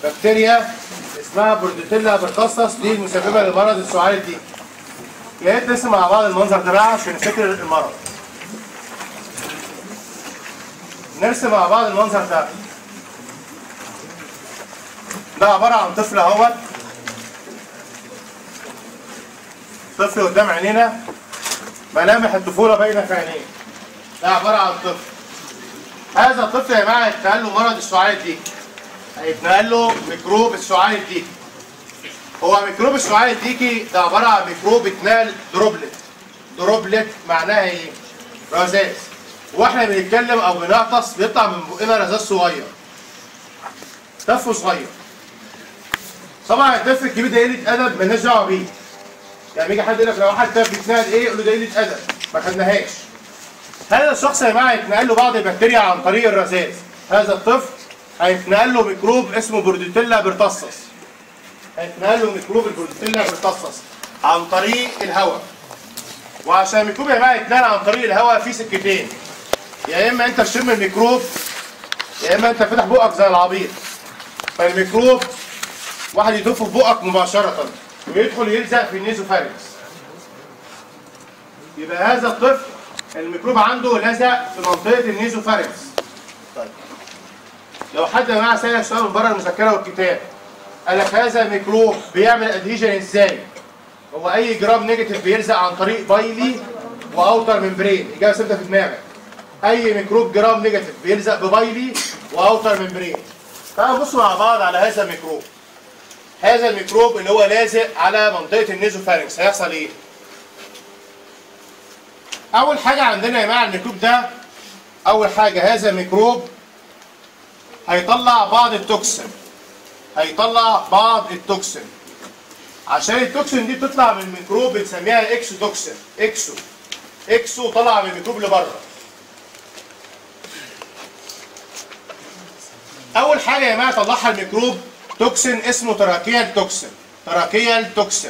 بكتيريا اسمها بورديتيلا برتصص دي المسببه لمرض السعال الديكي يا ريت نرسم مع بعض المنظر ده بقى عشان نفتكر المرض نرسم مع بعض المنظر ده ده عبارة عن طفل اهوت طفل قدام عينينا ملامح الطفولة باينة في عينيه ده عبارة عن طفل هذا الطفل يا جماعة هيتنقل له مرض السعال الديكي هيتنقل له ميكروب السعال الديكي هو ميكروب السعال الديكي ده عبارة عن ميكروب اتنقل دروبلت دروبلت معناها ايه؟ رذاذ واحنا بنتكلم او بنعطس بيطلع من بقنا رذاذ صغير تف صغير طبعا التف الكبير ده قله ادب مالناش دعوه بيه يعني بيجي حد يقول لك لو واحد تف بيتنقل ايه يقول له ده قله ادب ما خدناهاش هذا الشخص يا جماعه يتنقل له بعض البكتيريا عن طريق الرذاذ هذا الطفل هيتنقل له ميكروب اسمه بورديتيلا برتصص هيتنقل له ميكروب البورديتيلا برتصص عن طريق الهواء وعشان الميكروب يا جماعه يتنقل عن طريق الهواء في سكتين يا اما انت تشم الميكروب يا اما انت فاتح بقك زي العبيط فالميكروب واحد يدف في بقك مباشره ويدخل يلزق في النيزوفارينكس يبقى هذا الطفل الميكروب عنده لزق في منطقه النيزوفارينكس طيب لو حد يا جماعه سالك سؤال من بره المذكره والكتاب قال لك هذا الميكروب بيعمل ادهيجن ازاي؟ هو اي جرام نيجاتيف بيلزق عن طريق بايلي واوتر ممبرين اجابه ثابته في دماغك اي ميكروب جرام نيجاتيف بيلزق ببايلي واوتر ممبرين تعالوا نبص مع بعض على هذا الميكروب هذا الميكروب اللي هو لازق على منطقه النيزوفارينكس هيحصل ايه اول حاجه عندنا يا جماعه الميكروب ده اول حاجه هذا الميكروب هيطلع بعض التوكسين هيطلع بعض التوكسين عشان التوكسين دي تطلع من الميكروب بنسميها اكسو توكسين اكسو اكسو طلع من الميكروب لبره اول حاجه يا جماعه طلعها الميكروب توكسين اسمه تراكيال توكسين تراكيال توكسين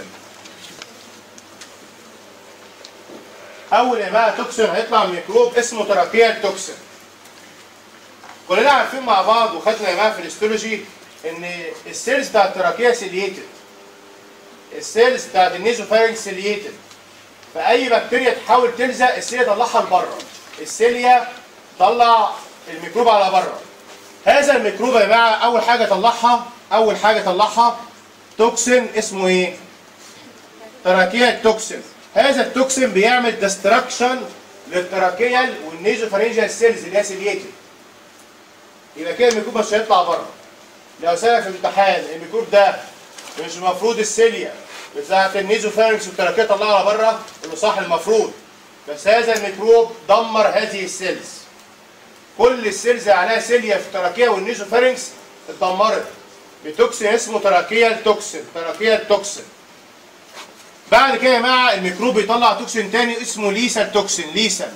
اول يا جماعه توكسين هيطلع من الميكروب اسمه تراكيال توكسين كلنا عارفين مع بعض وخدنا يا جماعه في الاستولوجي ان السيلز بتاعت التراكيه سيليتد السيلز بتاعت النيزوفارينج سيليتد فاي بكتيريا تحاول تلزق السيليا تطلعها لبره السيليا تطلع الميكروب على بره هذا الميكروب يا جماعه اول حاجه طلعها اول حاجه طلعها توكسين اسمه ايه تراكيال توكسين هذا التوكسين بيعمل ديستراكشن للتراكيال والنيزوفارينجيال سيلز اللي هي سيليتد يبقى كده الميكروب مش هيطلع بره لو سالك في الامتحان الميكروب ده مش المفروض السيليا بتاعت النيزوفارينكس والتراكيه تطلعها بره اللي صح المفروض بس هذا الميكروب دمر هذه السيلز كل السيلز عليها سيليا في التراكيه والنيزوفارينكس اتدمرت بتوكسين اسمه تراكيال توكسين تراكيال توكسين بعد كده يا جماعه الميكروب بيطلع توكسين تاني اسمه ليسال توكسين ليسال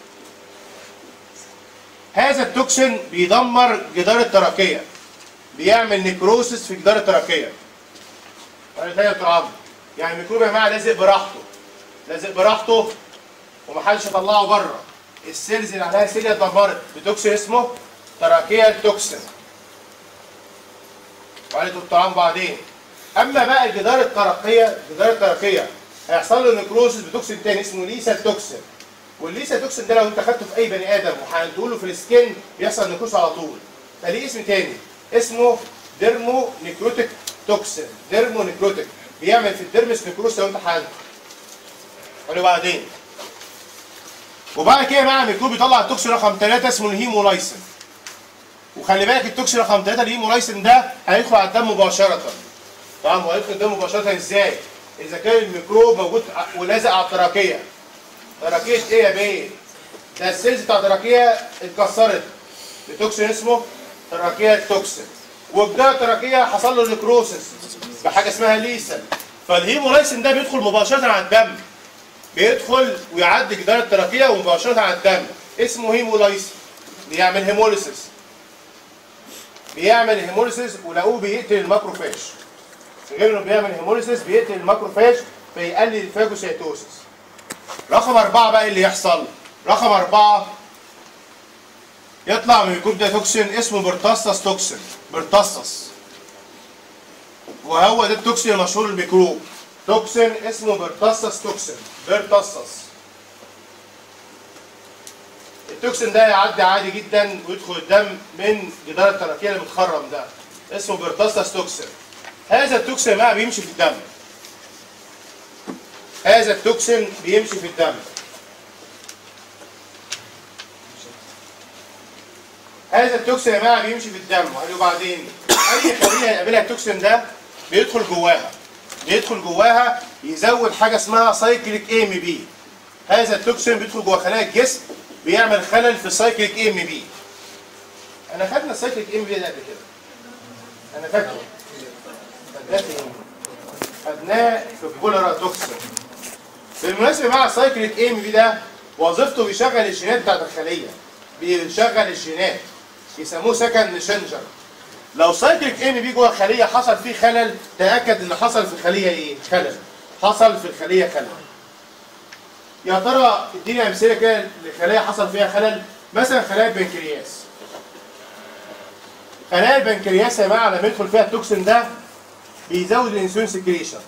هذا التوكسين بيدمر جدار التراكيه بيعمل نيكروسس في جدار التراكيه ولا تاني تراب يعني الميكروب يا جماعه لازق براحته لازق براحته ومحدش يطلعه بره السيلز اللي عليها سيليا اتدمرت بتوكسين اسمه تراكيال توكسين وقالت الطعام بعدين اما بقى جدار الترقيه جدار الترقيه هيحصل له نيكروسس بتوكسين تاني اسمه ليسا توكسين والليسا توكسين ده لو انت خدته في اي بني ادم وحقنته له في السكين بيحصل نيكروس على طول فليه اسم تاني اسمه ديرمو نيكروتيك توكسين ديرمو نيكروتيك بيعمل في الديرمس نيكروس لو انت حقنته قالوا بعدين وبعد كده بقى الميكروب بيطلع التوكسين رقم 3 اسمه الهيمولايسين وخلي بالك التوكسين رقم 3 الهيمولايسين ده هيدخل على الدم مباشره طبعا هو هيدخل الدم مباشره ازاي؟ اذا كان الميكروب موجود ولازق على التراكيه تراكيه ايه يا بيه؟ ده السيلز بتاع التراكيه اتكسرت بتوكسين اسمه تراكيه توكسين وبجاه التراكيه حصل له نيكروسس بحاجه اسمها ليسن فالهيمولايسين ده بيدخل مباشره على الدم بيدخل ويعدي جدار التراكيه ومباشره على الدم اسمه هيمولايسين بيعمل هيموليسيس بيعمل هيموليسيس ولقوه بيقتل الماكروفاج غير انه بيعمل هيموليسيس بيقتل الماكروفاج فيقلل الفاجوسيتوسيس رقم أربعة بقى اللي يحصل رقم أربعة يطلع من الميكروب ده توكسين اسمه برتصص توكسين برتصص وهو ده التوكسين المشهور الميكروب توكسين اسمه بيرتصص توكسين بيرتصص التوكسين ده يعدي عادي جدا ويدخل الدم من جدار التراكيه اللي متخرم ده اسمه بيرتصص توكسين هذا التوكسين بقى بيمشي في الدم هذا التوكسين بيمشي في الدم هذا التوكسين يا جماعه بيمشي في الدم وبعدين اي خليه يقابلها التوكسين ده بيدخل جواها بيدخل جواها يزود حاجه اسمها سايكليك اي ام بي هذا التوكسين بيدخل جوه خلايا الجسم بيعمل خلل في سايكليك اي ام بي انا خدنا السايكليك اي ام بي ده قبل كده انا فاكره خدناه فين؟ خدناه في الكوليرا توكسين بالمناسبه مع السايكليك اي ام بي ده وظيفته بيشغل الجينات بتاعت الخليه بيشغل الجينات يسموه سكند ميسنجر لو سايكليك ام بي جوه الخليه حصل فيه خلل تاكد ان حصل في الخليه ايه خلل حصل في الخليه خلل يا ترى اديني امثله كده لخلايا حصل فيها خلل مثلا خلايا البنكرياس خلايا البنكرياس يا جماعه لما يدخل فيها التوكسين ده بيزود الانسولين سكريشن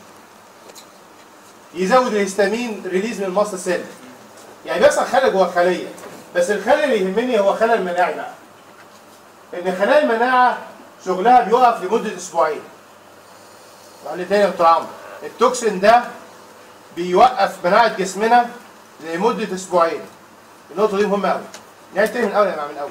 يزود الهستامين ريليز من الماست سيل يعني بيحصل خلل جوه الخليه بس الخلل اللي يهمني هو خلل مناعي بقى ان خلايا المناعه شغلها بيقف لمده اسبوعين قال تاني يا دكتور عمرو التوكسين ده بيوقف مناعه جسمنا لمده اسبوعين النقطه دي مهمه قوي نعيد تاني من الاول يا جماعه من الاول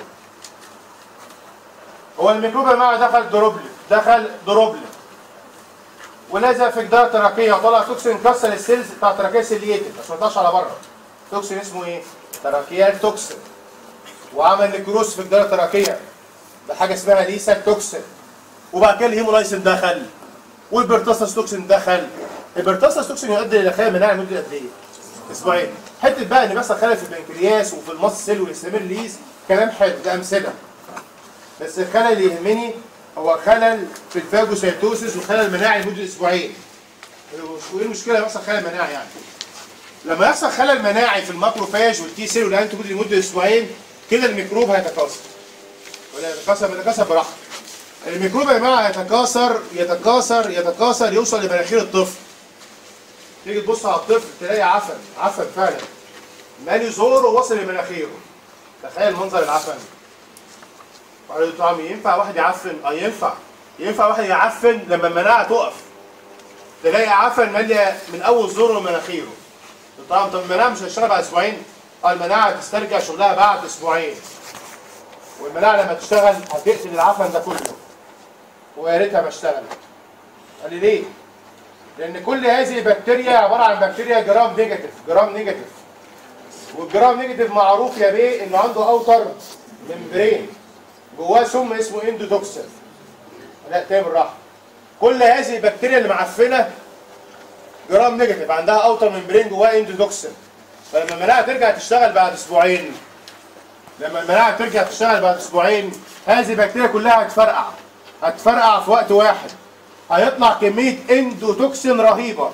هو الميكروب يا جماعه دخل دروبلت دخل دروبلت ولزق في جدار التراكيه وطلع توكسين كسر السيلز بتاع التراكيه سيليتد بس ما طلعش على بره توكسين اسمه ايه؟ تراكيال توكسين وعمل نكروس في جدار التراكيه بحاجه اسمها ليسا توكسين وبعد كده الهيمولايسين دخل والبرتصص توكسين دخل البرتصص توكسين يؤدي الى خلايا مناعه لمده قد ايه؟ اسبوعين حته بقى ان بيحصل خلل في البنكرياس وفي المص سيل والهستامين ليز كلام حلو ده امثله بس الخلل اللي يهمني هو خلل في الفاجوسيتوسيس وخلل مناعي لمده اسبوعين وايه المشكله لما يحصل خلل مناعي يعني لما يحصل خلل مناعي في الماكروفاج والتي سيل والانتي لمده اسبوعين كده الميكروب هيتكاثر ولا يتكاثر يتكاثر براحته الميكروب يا جماعه يتكاثر يتكاثر يتكاثر يوصل لمناخير الطفل تيجي تبص على الطفل تلاقي عفن عفن فعلا مالي زوره وصل لمناخيره تخيل منظر العفن وقال له عم ينفع واحد يعفن اه ينفع ينفع واحد يعفن لما المناعه تقف تلاقي عفن ماليه من اول زوره لمناخيره طبعا طب المناعه مش هتشتغل بعد اسبوعين اه المناعه هتسترجع شغلها بعد اسبوعين والمناعه لما تشتغل هتقتل العفن ده كله ويا ريتها ما اشتغلت قال لي ليه؟ لان كل هذه البكتيريا عباره عن بكتيريا جرام نيجاتيف جرام نيجاتيف والجرام نيجاتيف معروف يا بيه انه عنده اوتر ممبرين جواه سم اسمه اندوتوكسين لا تاني بالراحه كل هذه البكتيريا اللي معفنه جرام نيجاتيف عندها اوتر ممبرين جواه اندوتوكسين فلما المناعه ترجع تشتغل بعد اسبوعين لما المناعه ترجع تشتغل بعد اسبوعين هذه البكتيريا كلها هتفرقع هتفرقع في وقت واحد هيطلع كميه اندوتوكسين رهيبه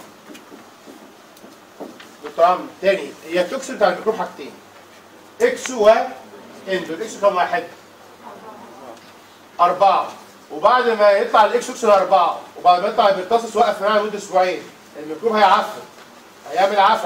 دكتور عم تاني هي التوكسين بتاع الميكروب حاجتين اكسو واندو الاكسو كام واحد؟ أربعة وبعد ما يطلع الاكسوكسين أربعة وبعد ما يطلع البرتصص وقف معاه لمدة أسبوعين الميكروب هيعفن هيعمل عفن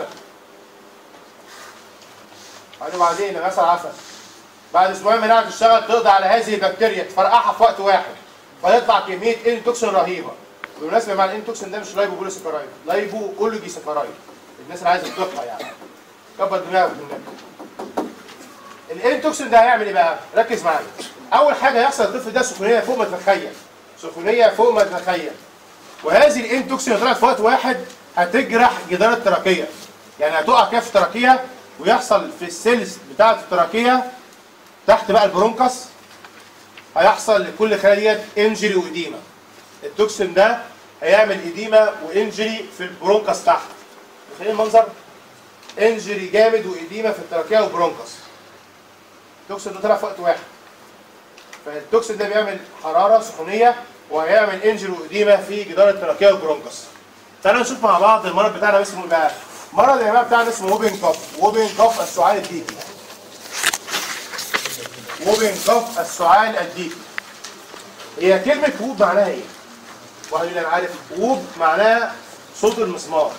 بعدين بعدين لما يحصل عفن بعد اسبوعين مناعة تشتغل تقضي على هذه البكتيريا تفرقعها في وقت واحد فيطلع كمية انتوكسين رهيبة بالمناسبة مع الانتوكسين ده مش لايبو بوليسكرايد لايبو كله جيسكرايد الناس اللي عايزة تطلع يعني كبر دماغك بالنبي الانتوكسين ده هيعمل ايه بقى؟ ركز معايا اول حاجه هيحصل الطفل ده سخونيه فوق ما تتخيل سخونيه فوق ما تتخيل وهذه الانتوكسين اللي طلعت في وقت واحد هتجرح جدار التراكيه يعني هتقع كده في التراكيه ويحصل في السيلز بتاعه التراكيه تحت بقى البرونكس هيحصل لكل خلايا ديت انجري واديمه التوكسين ده هيعمل اديمه وانجري في البرونكس تحت متخيلين المنظر انجري جامد واديمه في التراكيه والبرونكس التوكسين ده طلع في وقت واحد فالتوكسين ده بيعمل حراره سخونيه وهيعمل انجري واديمه في جدار التراكيه والبرونكس تعالوا نشوف مع بعض المرض بتاعنا اسمه ايه بقى المرض يا جماعه بتاعنا اسمه ووبن كاف ووبن كاف السعال الديكي ووبن كاف السعال الديكي هي كلمه ووب معناها ايه واحد يقول لي انا عارف ووب معناها صوت المسمار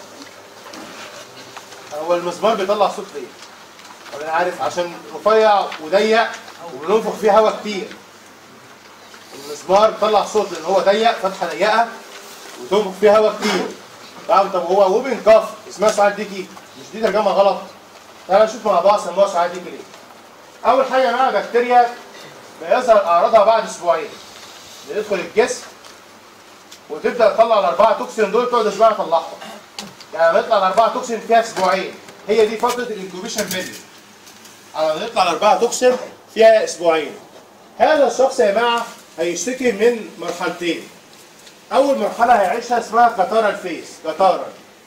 هو المسمار بيطلع صوت ليه؟ طب انا عارف عشان رفيع وضيق وبننفخ فيه هواء كتير المسمار بيطلع صوت لان هو ضيق فتحه ضيقه وتنفخ فيه هواء كتير طب طب هو ووبن كاف اسمها سعاد ديكي مش دي ترجمه غلط تعالى نشوف مع بعض سموها سعاد ديكي ليه اول حاجه مع بكتيريا بيظهر اعراضها بعد اسبوعين بيدخل الجسم وتبدا تطلع الاربعه توكسين دول تقعد اسبوع تطلعهم يعني بيطلع الاربعه توكسين فيها اسبوعين هي دي فتره الانكوبيشن بيريود على ما يطلع الاربعه توكسين فيها اسبوعين هذا الشخص يا جماعه هيشتكي من مرحلتين اول مرحله هيعيشها اسمها كتارا الفيس كتارا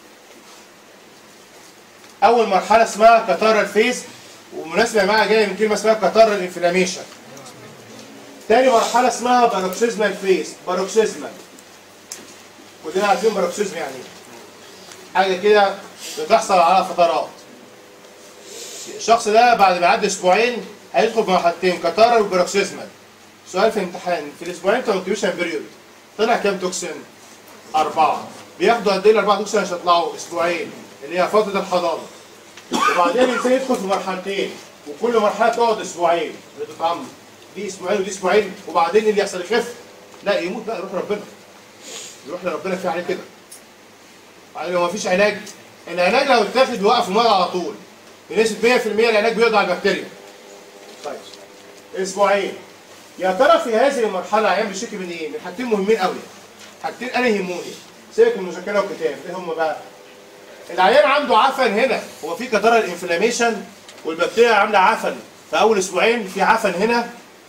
اول مرحله اسمها كتارا الفيس ومناسبه يا جماعه جايه من كلمه اسمها كتارا الانفلاميشن تاني مرحله اسمها باروكسيزمال فيس باروكسيزمال كلنا عارفين باروكسيزم يعني ايه حاجه كده بتحصل على فترات الشخص ده بعد ما يعدي اسبوعين هيدخل في مرحلتين كتارا وباروكسيزمال سؤال في الامتحان في الاسبوعين بتوع الانكيوبيشن بيريود طلع كام توكسين؟ أربعة بياخدوا قد إيه الأربعة توكسين عشان يطلعوا أسبوعين اللي هي فترة الحضانة وبعدين الإنسان يدخل في مرحلتين وكل مرحلة تقعد أسبوعين بتتعمر دي أسبوعين ودي أسبوعين وبعدين اللي يحصل يخف لا يموت بقى يروح ربنا يروح لربنا في عليه كده بعدين لو مفيش علاج العلاج لو اتاخد بيوقف المرض على طول بنسبة 100% العلاج بيقضي على البكتيريا طيب اسبوعين يا ترى في هذه المرحلة عيان بيشتكي من ايه؟ من حاجتين مهمين قوي حاجتين انا يهموني سيبك من المذاكرة والكتاب ايه هم بقى؟ العيان عنده عفن هنا هو في كتارة الانفلاميشن والبكتيريا عاملة عفن في اول اسبوعين في عفن هنا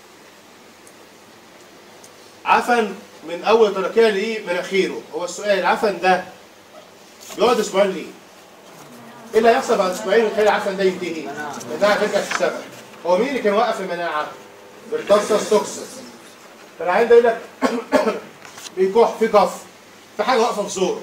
عفن من اول تركيه لمناخيره هو السؤال العفن ده بيقعد اسبوعين ليه؟ ايه اللي هيحصل بعد اسبوعين ويخلي العفن ده ينتهي؟ المناعه ترجع تشتغل هو مين اللي كان وقف المناعه؟ برتصص توكسس فالعيان ده يقول لك بيكح في كف في حاجه واقفه في زوره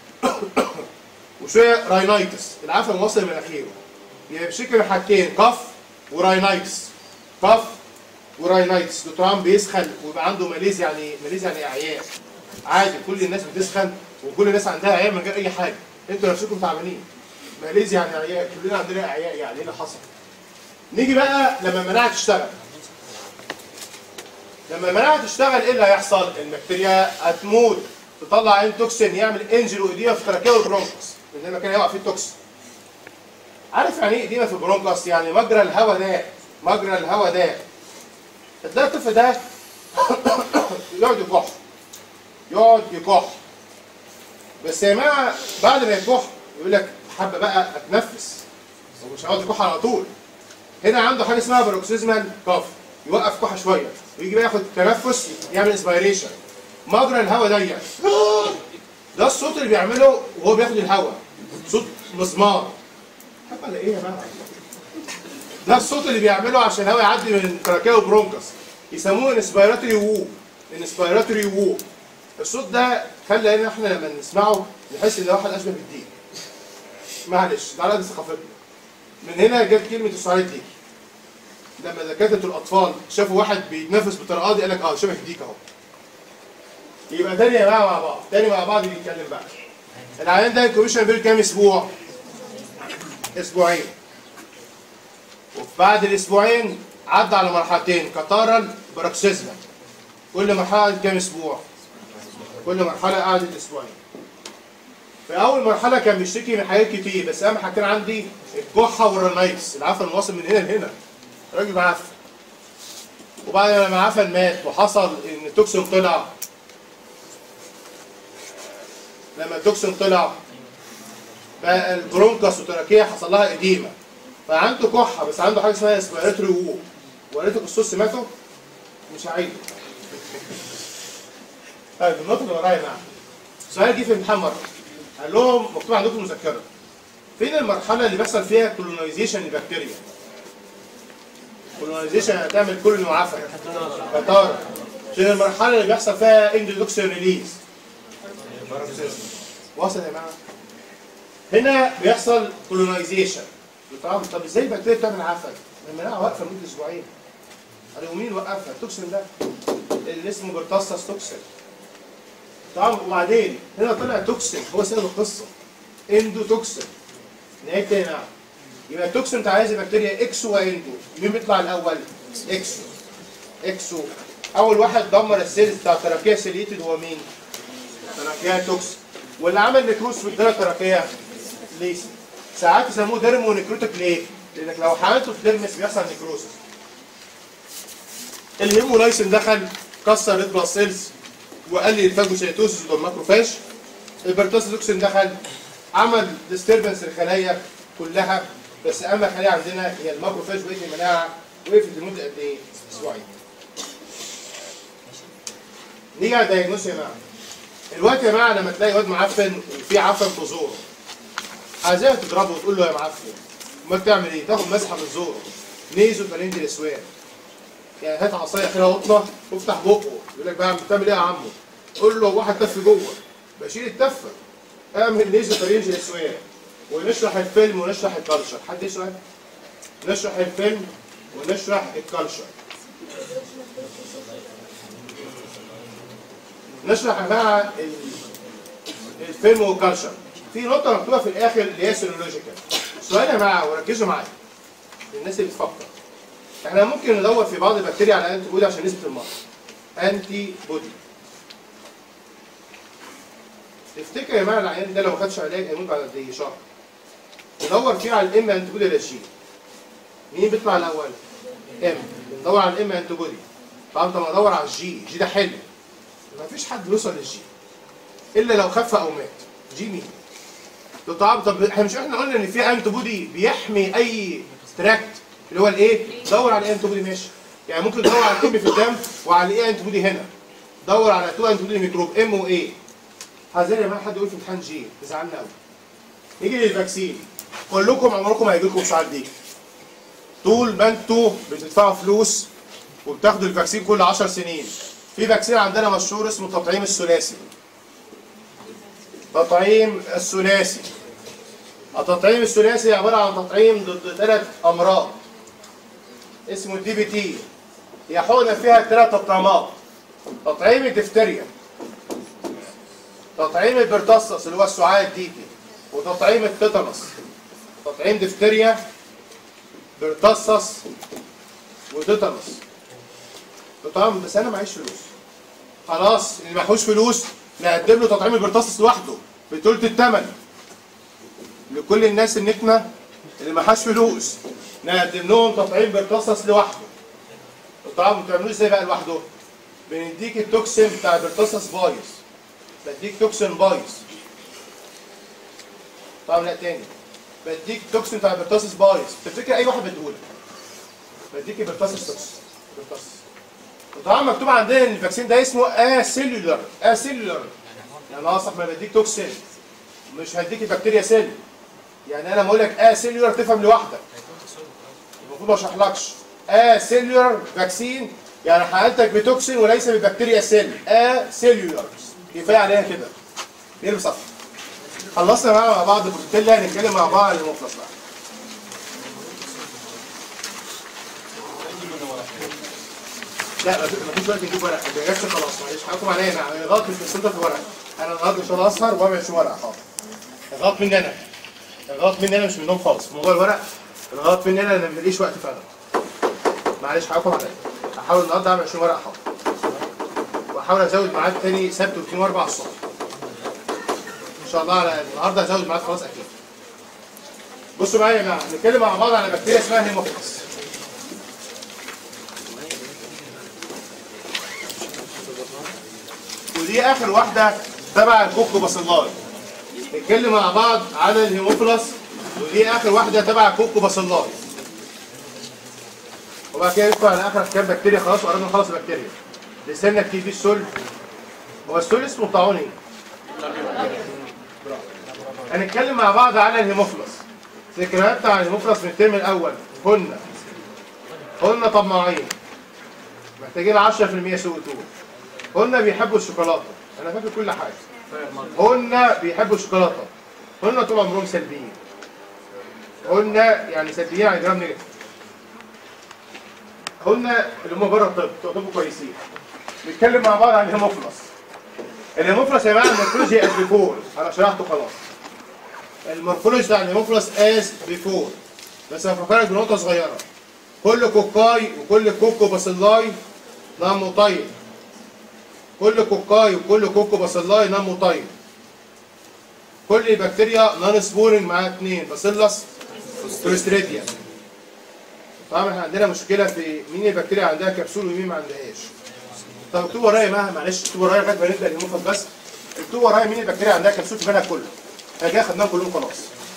وشويه راينايتس العفن واصل مناخيره يبقى بيشتكي من حاجتين كف وراينايتس كف وراينايتس دكتور بيسخن ويبقى عنده ماليزيا يعني ماليزيا يعني اعياء عادي كل الناس بتسخن وكل الناس عندها اعياء من غير اي حاجه انتوا نفسكم تعبانين ماليزيا يعني اعياء كلنا عندنا اعياء يعني ايه اللي حصل نيجي بقى لما المناعه تشتغل لما المناعه تشتغل ايه اللي هيحصل؟ البكتيريا هتموت تطلع ان توكسين يعمل انجل وايديما في التراكيه والبرونكوس لان المكان هيقع فيه التوكسين عارف يعني ايه ايديما في البرونكوس؟ يعني مجرى الهواء ده مجرى الهواء ده تلاقي الطفل ده يقعد يكح يقعد يكح بس يا جماعه بعد ما يكح يقول لك حابه بقى اتنفس هو مش هيقعد يكح على طول هنا عنده حاجه اسمها باروكسيزمال كاف يوقف كحه شويه ويجي بقى ياخد تنفس يعمل اسبيريشن مجرى الهواء ضيق ده الصوت اللي بيعمله وهو بياخد الهواء صوت مسمار حابه على ايه يا جماعه ده الصوت اللي بيعمله عشان الهواء يعدي من تراكيه وبرونكس يسموه انسبيراتوري وو انسبيراتوري وو الصوت ده خلى ان احنا لما نسمعه نحس ان واحد اشبه بالدين معلش ده على قد ثقافتنا من هنا جت كلمه الصعيد دي لما دكاتره الاطفال شافوا واحد بيتنفس بالطريقه دي قال لك اه شبه ديك اهو يبقى تاني يا جماعه مع بعض تاني مع بعض بنتكلم بقى العيان ده الكوميشن بير كام اسبوع؟ اسبوعين وبعد الاسبوعين عدى على مرحلتين كتارا باروكسيزما كل مرحله قعدت كام اسبوع؟ كل مرحله قعدت اسبوعين في اول مرحله كان بيشتكي من حاجات كتير بس اهم حاجتين عندي الكحه والرنايتس العفن واصل من هنا لهنا راجل معفن وبعد ما العفن مات وحصل ان التوكسين طلع لما التوكسين طلع بقى البرونكاس والتراكيه حصل لها اديمه فعنده كحه بس عنده حاجه اسمها اسبيراتوري وو وريته الصوص سمعته مش هعيده طيب النقطه اللي ورايا بقى سؤال جه في الامتحان مره قال لهم مكتوب عندكم مذكره فين المرحله اللي بيحصل فيها كولونايزيشن للبكتيريا كولونايزيشن هتعمل كل معفن كتارة عشان المرحله اللي بيحصل فيها اندوكسين ريليز واصل يا جماعه هنا بيحصل كولونايزيشن طب طب ازاي البكتيريا بتعمل عفن؟ المناعه واقفه لمده اسبوعين قالوا مين وقفها؟ التوكسين ده اللي اسمه برتصص توكسين طبعا وبعدين هنا طلع توكسين هو سبب القصه اندو توكسين نعيد تاني نعم يبقى التوكسين بتاع هذه البكتيريا اكسو واندو مين بيطلع الاول؟ اكسو اكسو اول واحد دمر السيلز بتاع التراكيه سيليتد هو مين؟ تراكيه توكسين واللي عمل نكروس في الدرجه التراكيه ليس ساعات يسموه ديرمو نكروتيك ليه؟ لانك لو حملته في ديرمس بيحصل نكروسس الهيمولايسين دخل كسر ريد بلاد سيلز وقلل الفاجوسيتوسيس والماكروفاج البرتاسيتوكسين دخل عمل ديستربنس للخلايا كلها بس اهم خليه عندنا هي الماكروفاج وقفت المناعه وقفت لمده قد ايه؟ اسبوعين. نيجي على الدايجنوز يا جماعه. الوقت يا جماعه لما تلاقي واد معفن وفي عفن في زوره عايزاك تضربه وتقول له يا معفن امال تعمل ايه؟ تاخد مسحه من زوره نيزو فالنجل اسوان يعني هات عصايه كده قطنه وافتح بقه يقول لك بقى بتعمل ايه يا عمو؟ قول له واحد تف جوه بشيل التفه اعمل نيزو فالنجل اسوان ونشرح الفيلم ونشرح الكالتشر حد يسأل؟ نشرح الفيلم ونشرح الكالتشر نشرح يا جماعه ال- الفيلم والكالتشر في نقطه مكتوبه في الاخر اللي هي سيرولوجيكال سؤال يا جماعه وركزوا معايا الناس اللي بتفكر احنا ممكن ندور في بعض البكتيريا على انتي بودي عشان نسبه المرض انتي بودي تفتكر يا جماعه العيان ده لو ما خدش علاج هيموت بعد قد ايه شهر ندور فيه على الام انتي بودي ولا الجي مين بيطلع الاول؟ ام ندور على الام انتي بودي طبعا طب ادور على الجي الجي ده حلو ما فيش حد بيوصل للجي الا لو خف او مات جي مين؟ طب طبعا طب احنا مش احنا قلنا ان في انتي بودي بيحمي اي تراكت اللي هو الايه؟ دور على انتي بودي ماشي يعني ممكن تدور على الام في الدم وعلى ايه انتي بودي هنا دور على تو انتي بودي ميكروب ام وايه حذر يا جماعه حد يقول في امتحان جي تزعلنا قوي نيجي للفاكسين كلكم عمركم هيجي لكم ساعات دي طول ما انتوا بتدفعوا فلوس وبتاخدوا الفاكسين كل 10 سنين في فاكسين عندنا مشهور اسمه التطعيم الثلاثي تطعيم الثلاثي التطعيم الثلاثي عباره عن تطعيم ضد ثلاث امراض اسمه الدي بي تي هي حقنه فيها ثلاث تطعيمات تطعيم الدفتريا تطعيم البرتصص اللي هو السعال الديكي وتطعيم التيتانوس تطعيم دفتريا برتصص وتيتانوس تطعيم بس انا معيش فلوس خلاص اللي معهوش فلوس نقدم له تطعيم البرتصص لوحده بثلث الثمن لكل الناس النكمه اللي معهاش فلوس نقدم لهم تطعيم برتصص لوحده الطعام بتعملوه ازاي بقى لوحده؟ بنديك التوكسين بتاع البرتصص بايظ بديك توكسين بايظ طبعا لا تاني بديك توكسين بتاع البرتصص بايظ تفتكر اي واحد بتقول بديك البرتصص توكسين برتصص طبعا مكتوب عندنا ان الفاكسين ده اسمه اسيلولر اسيلولر يعني اصلا ما بديك توكسين مش هديك البكتيريا سيل يعني انا لما اقول لك اسيلولر تفهم لوحدك المفروض ما اشرحلكش اسيلولر فاكسين يعني حالتك بتوكسين وليس ببكتيريا سيل اسيلولر كفايه عليها كده نقلب صفحه خلصنا بقى مع بعض بروتيلا هنتكلم مع بعض عن المخلص بقى لا ما فيش وقت نجيب ورق ما جاتش خلاص معلش حقكم عليا انا غلط مش بس في ورق انا غلط مش هقعد اسهر وما بعملش ورق حاضر غلط مني انا غلط مني انا مش منهم خالص في موضوع الورق الغلط مني انا انا ماليش وقت فعلا معلش حقكم عليا هحاول النهارده اعمل 20 ورقه حاضر واحاول ازود ميعاد تاني سبت واثنين واربع الصبح ان شاء الله على النهارده هزود ميعاد خلاص اكيد بصوا معايا يا جماعه نتكلم مع بعض على بكتيريا اسمها هيموفيلس ودي اخر واحده تبع الكوكو باسيلاي نتكلم مع بعض على الهيموفيلس ودي اخر واحده تبع الكوكو باسيلاي وبعد كده ندخل على اخر كام بكتيريا خلاص وقربنا نخلص البكتيريا لسنا كتير في السل هو السل اسمه طاعون ايه؟ هنتكلم مع بعض على الهيموفيلس ذكريات بتاع الهيموفيلس من الترم الاول قلنا قلنا طماعين محتاجين 10% سوء طول قلنا بيحبوا الشوكولاته انا فاكر كل حاجه قلنا بيحبوا الشوكولاته قلنا طول عمرهم سلبيين قلنا يعني سلبيين على جرام نيجاتيف قلنا اللي هم بره الطب بتوع طب كويسين نتكلم مع بعض عن الهيموفيلس الهيموفلس يا جماعه المورفولوجي از بيفور انا شرحته خلاص المورفولوجي بتاع الهيموفلس از بيفور بس هفكرك بنقطه صغيره كل كوكاي وكل كوكو باسيلاي نام مطيب كل كوكاي وكل كوكو باسيلاي نام مطيب كل بكتيريا نون سبورنج معاها اثنين باسيلس كلوستريديا طبعا احنا عندنا مشكله في مين البكتيريا عندها كبسول ومين ما عندهاش طب اكتبوا ورايا مهما معلش اكتبوا ورايا لغايه ما نبدا الهيموفلس بس اكتبوا ورايا مين البكتيريا عندها كبسول في المنهج كله احنا كده خدناهم كلهم خلاص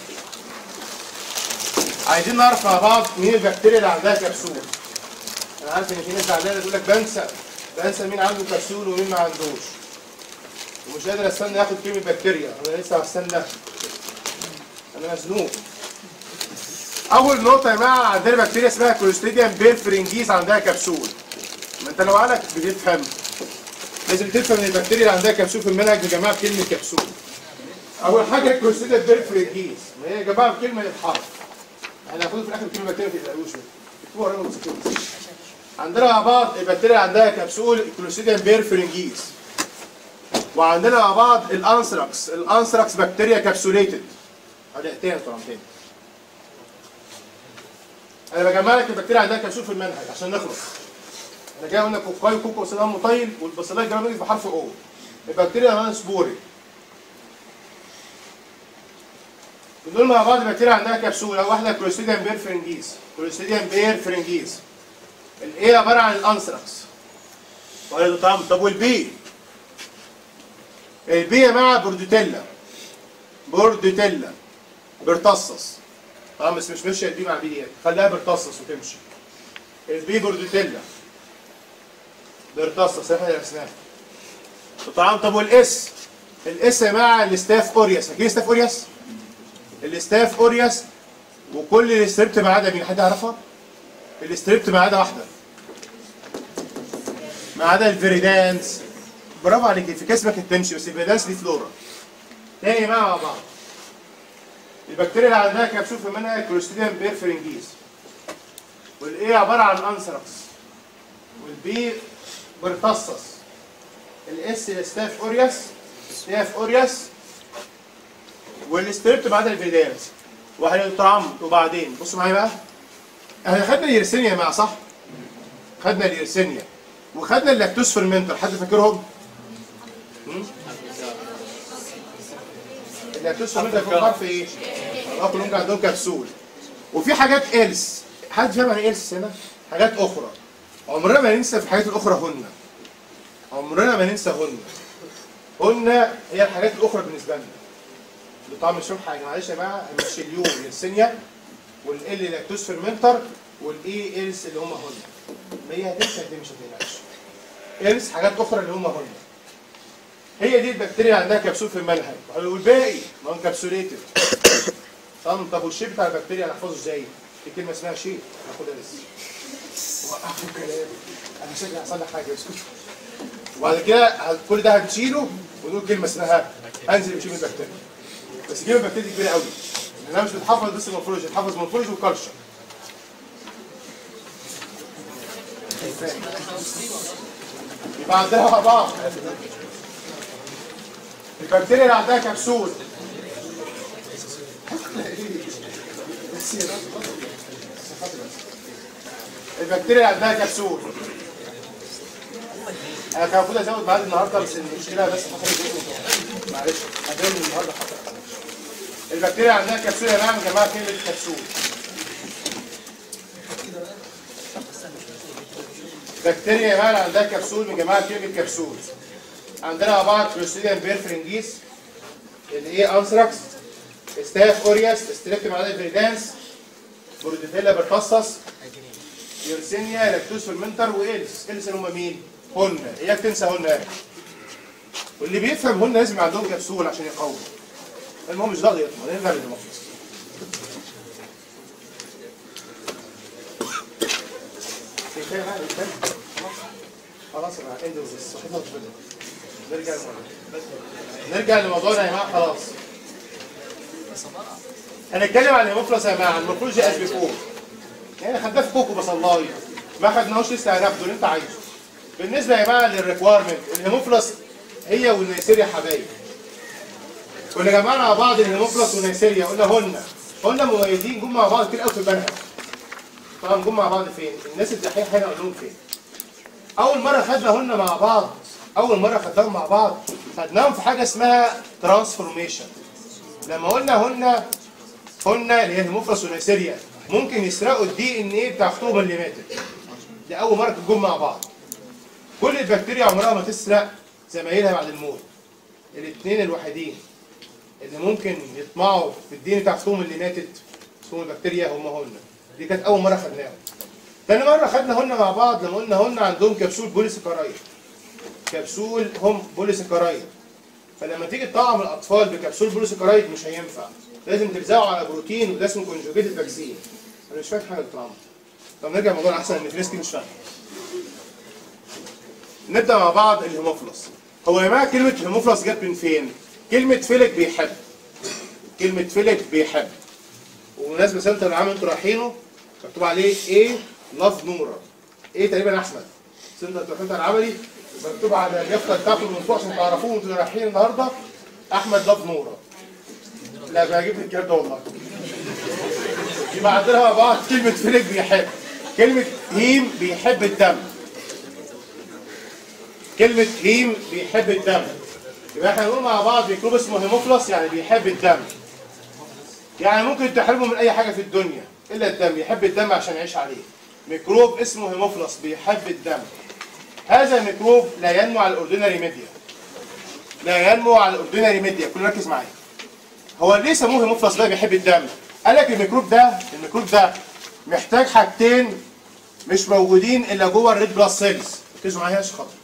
عايزين نعرف مع بعض مين البكتيريا اللي عندها كبسول انا عارف ان في ناس زعلانه تقول لك بنسى بنسى مين عنده كبسول ومين ما عندوش ومش قادر استنى اخد كلمه بكتيريا انا لسه هستنى انا مزنوق اول نقطه يا جماعه عندنا بكتيريا اسمها كلوستريديوم بيرفرنجيز عندها كبسول ما انت لو قالك بتفهم لازم تفهم ان البكتيريا اللي عندها كبسول في المنهج يا جماعه بكلمه كبسول اول حاجه الكلوستريديوم بيرفرنجيز ما هي يا جماعه بكلمه الحرف احنا هناخد في الاخر كلمه بكتيريا ما تقلقوش منها. اكتبوا ورانا وسكتوا. عندنا مع بعض البكتيريا عندها كبسول كلوستريديوم بيرفرنجيز وعندنا مع بعض الانثراكس الانثراكس بكتيريا كابسوليتد هدقتين طبعا تاني انا بجمع لك البكتيريا عندها كبسول في المنهج عشان نخلص انا جاي قلنا كوكاي وكوكو وسلام مطيل والبصلايه جراميز بحرف او البكتيريا نون سبوري دول مع بعض البكتيريا عندها كبسول اول واحده كلوستيديوم بيرفرنجيز كلوستيديوم بيرفرنجيز الايه عباره عن الانثراكس ولا طعم طب والبي البي يا جماعه بوردوتيلا بوردوتيلا برتصص طبعا بس مش ماشيه البي مع بي ديت خليها برتصص وتمشي البي بوردوتيلا برتصص احنا درسناها طبعا طب والاس الاس يا جماعه الاستاف اورياس فاكرين ستاف اورياس؟ الاستاف اورياس وكل الاستريبت ما عدا مين حد يعرفها؟ الاستريبت ما عدا واحده ما عدا الفيريدانس برافو عليك في كسبك التمشي بس الفيريدانس دي فلورا تاني بقى مع بعض البكتيريا اللي عندها كبسول في منها كلوستريديوم بيرفرنجيز والايه عباره عن انثراكس والبي برتصص الاس ستاف اورياس ستاف اورياس والستريبت بعد الفيدانس وهنطعم وبعدين بصوا معايا بقى احنا خدنا اليرسينيا يا جماعه صح؟ خدنا اليرسينيا وخدنا اللاكتوز فيرمنتر حد فاكرهم؟ هم؟ اللاكتوز فيرمنتر فيهم حرف ايه؟ اه كلهم كان عندهم كبسول وفي حاجات إلس حد فاهم يعني إلس هنا؟ حاجات أخرى عمرنا ما ننسى في الحاجات الأخرى هن عمرنا ما ننسى هن هن هي الحاجات الأخرى بالنسبة لنا بطعم الشرب حاجة معلش يا جماعة المشيليون السينيا والإل لاكتوز فيرمنتر والإي إلس اللي هم هن ما هي هتنسى دي مش هتنساش إلس حاجات أخرى اللي هم هن هي دي البكتيريا عندها كبسول في المنهج والباقي نون كابسوليتد طب طب والشيب بتاع البكتيريا هنحفظه ازاي؟ في كلمه اسمها شيب هاخدها لسه وقفوا الكلام انا شكلي هيحصل لي حاجه اسكت وبعد كده هت- كل ده هنشيله ونقول كلمه اسمها انزل بشيب البكتيريا بس كلمه البكتيريا دي كبيره قوي لانها مش بتحفظ بس المورفولوجي بتحفظ مورفولوجي وكالتشر يبقى عندنا مع بعض البكتيريا اللي عندها كبسول البكتيريا اللي عندها كبسول انا كان المفروض ازود ميعاد النهارده بس المشكله بس حصلت ايه معلش هزود النهارده حصل البكتيريا اللي عندها كبسول يا جماعه يا جماعه كلمه كبسول بكتيريا يا جماعه اللي عندها كبسول من جماعه كلمه كبسول عندنا مع بعض كلوستريديم بيرفرنجيس اللي هي انثراكس ستاف اورياس ستريبت معدل فيريدانس بورديتيلا برفصص يرسينيا لاكتوز فيرمنتر والس الس اللي هم مين؟ هن اياك تنسى هن واللي بيفهم هن لازم يبقى عندهم كبسول عشان يقوم المهم مش راضي يطمن نرجع للمخلص كفايه بقى كفايه خلاص انا اند بس نرجع لموضوعنا نرجع لموضوعنا يا جماعه خلاص هنتكلم عن الهيموفلس يا جماعه المورفولوجي از بيفور يعني خدناه في كوكو بصلاي ما خدناهوش لسه هناخده اللي انت عايزه بالنسبه يا جماعه للريكويرمنت الهيموفلس هي والنيسيريا حبايب كنا جمعنا مع بعض الهيموفلس والنيسيريا قلنا هن قلنا مميزين جم مع بعض كتير قوي في المنهج طبعا جم مع بعض فين؟ الناس الدحيحه هنا اقول لهم فين؟ اول مره خدنا هن مع بعض اول مره خدناهم مع بعض خدناهم في حاجه اسمها ترانسفورميشن لما قلنا هن هن اللي هي الهيموفلس والنيسيريا ممكن يسرقوا الدي ان ايه بتاع خطوبه اللي ماتت دي اول مره تجوا مع بعض كل البكتيريا عمرها ما تسرق زمايلها بعد الموت الاثنين الوحيدين اللي ممكن يطمعوا في الدين بتاع خصوم اللي ماتت خصوم البكتيريا هم هن دي كانت اول مره خدناهم تاني مره خدنا هن مع بعض لما قلنا هن عندهم كبسول بوليسكرايد كبسول هم بوليسكرايد فلما تيجي تطعم الاطفال بكبسول بوليسكرايد مش هينفع لازم تلزقه على بروتين وده اسمه كونجوجيتد فاكسين انا مش فاهم حاجه الطعام طب نرجع موضوع احسن من فريسكي مش فاهم نبدا مع بعض الهيموفلس هو يا جماعه كلمه هيموفلس جت من فين كلمه فيلك بيحب كلمه فيلك بيحب وبمناسبه سنه العام انتوا رايحينه مكتوب عليه ايه لاف نورا ايه تقريبا احمد سنه التوحيد العملي مكتوب على اليافطه بتاعته من فوق عشان تعرفوه وانتوا رايحين النهارده احمد لاف نورا لا بجيب لك الكلام ده والله يبقى عندنا مع بعض كلمه فيلك بيحب كلمه هيم بيحب الدم كلمة هيم بيحب الدم يبقى احنا نقول مع بعض ميكروب اسمه هيموفلس يعني بيحب الدم يعني ممكن تحرمه من اي حاجة في الدنيا الا الدم يحب الدم عشان يعيش عليه ميكروب اسمه هيموفلس بيحب الدم هذا الميكروب لا ينمو على الاوردينري ميديا لا ينمو على الاوردينري ميديا كل ركز معايا هو ليه سموه هيموفلس بقى بيحب الدم قال لك الميكروب ده الميكروب ده محتاج حاجتين مش موجودين الا جوه الريد بلاد سيلز ركزوا معايا عشان خاطر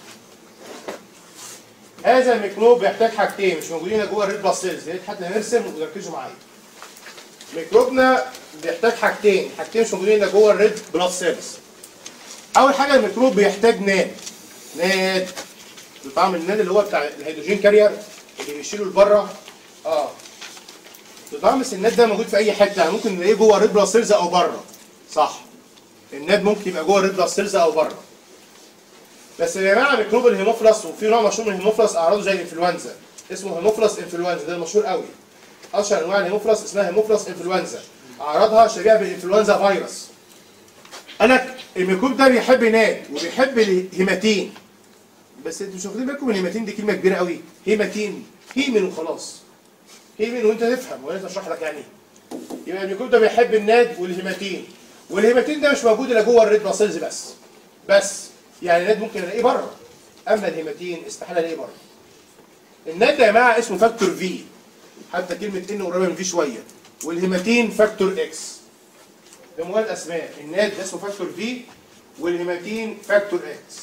هذا الميكروب بيحتاج حاجتين مش موجودين جوه الريد بلاد سيلز يا ريت حد نرسم وركزوا معايا ميكروبنا بيحتاج حاجتين حاجتين مش موجودين الا جوه الريد بلاد سيلز اول حاجه الميكروب بيحتاج ناد ناد طعم الناد اللي هو بتاع الهيدروجين كارير اللي بيشيله لبره اه طعم الناد ده موجود في اي حته يعني ممكن نلاقيه جوه الريد بلاد سيلز او بره صح الناد ممكن يبقى جوه الريد بلاد سيلز او بره بس يا جماعه ميكروب الهيموفلس وفي نوع مشهور من الهيموفلس اعراضه زي الانفلونزا اسمه هيموفلس انفلونزا ده المشهور قوي اشهر انواع الهيموفلس اسمها هيموفلس انفلونزا اعراضها شبيهه بالانفلونزا فيروس قال لك الميكروب ده بيحب ناد وبيحب الهيماتين بس انتوا مش واخدين بالكم الهيماتين دي كلمه كبيره قوي هيماتين هيمن وخلاص هيمن وانت تفهم وانا اشرح لك يعني يبقى الميكروب ده بيحب الناد والهيماتين والهيماتين ده مش موجود الا جوه الريد بلاسيلز بس بس يعني الناد ممكن الاقيه بره اما الهيماتين استحاله الاقيه بره الناد ده يا جماعه اسمه فاكتور في حتى كلمه ان قريبه من في شويه والهيماتين فاكتور اكس ده مجرد اسماء الناد ده اسمه فاكتور في والهيماتين فاكتور اكس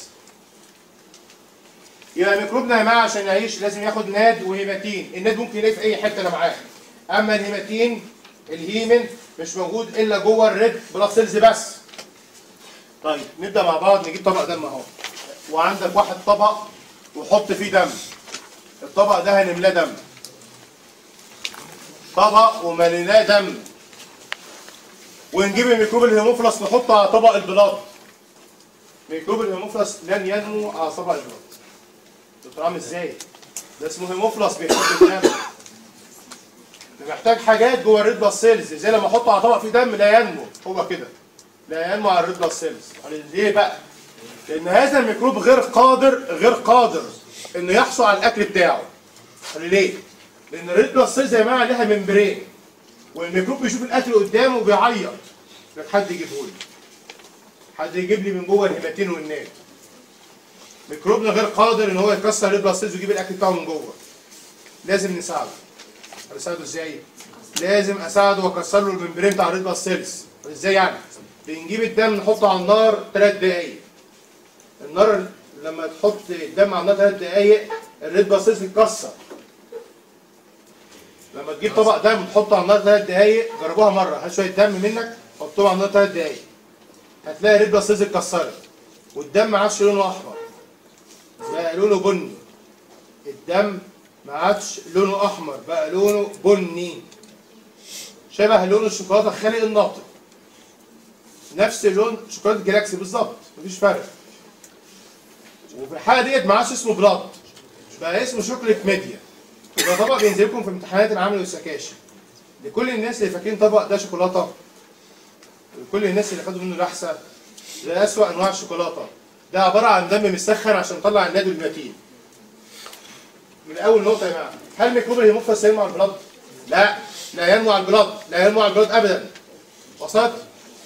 يبقى ميكروبنا يا جماعه عشان يعيش لازم ياخد ناد وهيماتين الناد ممكن يلاقي في اي حته انا معاه اما الهيماتين الهيمن مش موجود الا جوه الريد بلاد سيلز بس طيب نبدا مع بعض نجيب طبق دم اهو وعندك واحد طبق وحط فيه دم الطبق ده هنملاه دم طبق ومليناه دم ونجيب الميكروب الهيموفلس نحطه على طبق البلاط ميكروب الهيموفلس لن ينمو على طبق البلاط دكتور عامل ازاي ده اسمه هيموفلس بيحب الدم محتاج حاجات جوه الريد بلاد سيلز زي لما احطه على طبق فيه دم لا ينمو هو كده لا ينمو على الريد بلاد سيلز ليه بقى لان هذا الميكروب غير قادر غير قادر انه يحصل على الاكل بتاعه ليه لان الريد بلاد سيلز يا جماعه لها ممبرين والميكروب بيشوف الاكل قدامه وبيعيط لك حد يجيبه لي حد يجيب لي من جوه الهيماتين والناد ميكروبنا غير قادر ان هو يكسر الريد بلاد سيلز ويجيب الاكل بتاعه من جوه لازم نساعده هنساعده ازاي لازم اساعده واكسر له الممبرين بتاع الريد بلاد سيلز ازاي يعني بنجيب الدم نحطه على النار 3 دقايق النار لما تحط الدم على النار 3 دقايق الريد بلاد سيلز تتكسر لما تجيب طبق دم تحطه على النار 3 دقايق جربوها مره هات شويه دم منك حطهم على النار 3 دقايق هتلاقي الريد بلاد سيلز اتكسرت والدم ما عادش لونه احمر بقى لونه بني الدم ما عادش لونه احمر بقى لونه بني شبه لون الشوكولاته الخالق الناطق نفس لون شوكولاته جالاكسي بالظبط مفيش فرق وفي الحاله ديت ما عادش اسمه بلاد مش بقى اسمه شوكليت ميديا وده طبق بينزل لكم في امتحانات العمل والسكاشن لكل الناس اللي فاكرين طبق ده شوكولاته لكل الناس اللي خدوا منه لحسه ده اسوأ انواع الشوكولاته ده عباره عن دم مسخن عشان يطلع النادي المتين من اول نقطه يا جماعه هل ميكروب الهيموفيلس ينمو على البلاد؟ لا لا ينمو على البلاد لا ينمو على البلاد ابدا وصلت؟